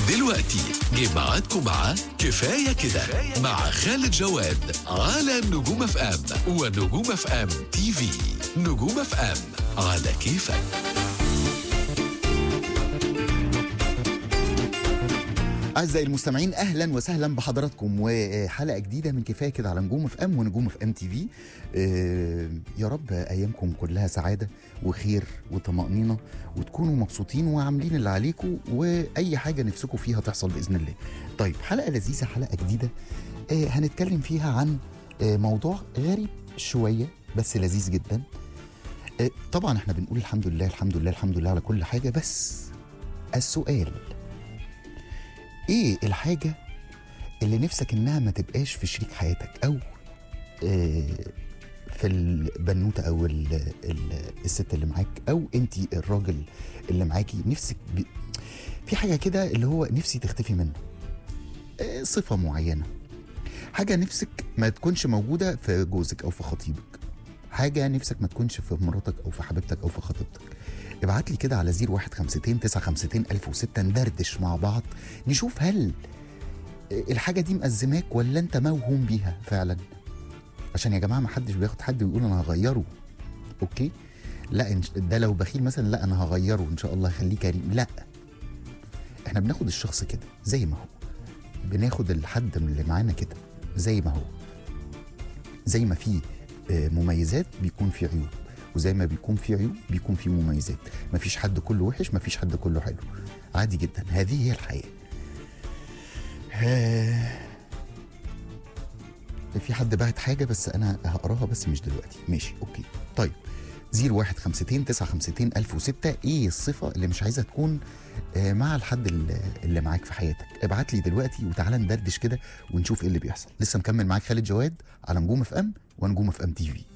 دلوقتي جه ميعادكم مع كفاية كده مع خالد جواد على نجوم اف ام ونجوم اف ام تي في نجوم اف ام على كيفك أعزائي المستمعين أهلا وسهلا بحضراتكم وحلقة جديدة من كفاية كده على نجوم اف ام ونجوم اف ام تي في آه، يا رب أيامكم كلها سعادة وخير وطمأنينة وتكونوا مبسوطين وعاملين اللي عليكم وأي حاجة نفسكم فيها تحصل بإذن الله طيب حلقة لذيذة حلقة جديدة آه، هنتكلم فيها عن آه، موضوع غريب شوية بس لذيذ جدا آه، طبعا احنا بنقول الحمد لله الحمد لله الحمد لله على كل حاجة بس السؤال ايه الحاجة اللي نفسك انها ما تبقاش في شريك حياتك او آه، في البنوتة او ال ال الست اللي معاك او انت الراجل اللي معاكي نفسك ب... في حاجة كده اللي هو نفسي تختفي منه آه، صفة معينة حاجة نفسك ما تكونش موجودة في جوزك او في خطيبك حاجة نفسك ما تكونش في مراتك او في حبيبتك او في خطيبتك ابعت لي كده على 0152 952 1006 ندردش مع بعض نشوف هل الحاجة دي مأزماك ولا انت موهوم بيها فعلا عشان يا جماعة ما حدش بياخد حد ويقول انا هغيره اوكي لا إن- ده لو بخيل مثلا لا انا هغيره ان شاء الله اخليه كريم لا احنا بناخد الشخص كده زي ما هو بناخد الحد من اللي معانا كده زي ما هو زي ما في آه، مميزات بيكون في عيوب وزي ما بيكون في عيوب بيكون في مميزات مفيش حد كله وحش مفيش حد كله حلو عادي جدا هذه هي الحياة آه، في حد بعت حاجة بس أنا هقراها بس مش دلوقتي ماشي أوكي طيب 0152 952 1006 ايه الصفة اللي مش عايزة تكون آه، مع الحد اللي اللي معاك في حياتك ابعت لي دلوقتي وتعالى ندردش كده ونشوف ايه اللي بيحصل لسه مكمل معاك خالد جواد على نجوم اف ام ونجوم اف ام تي في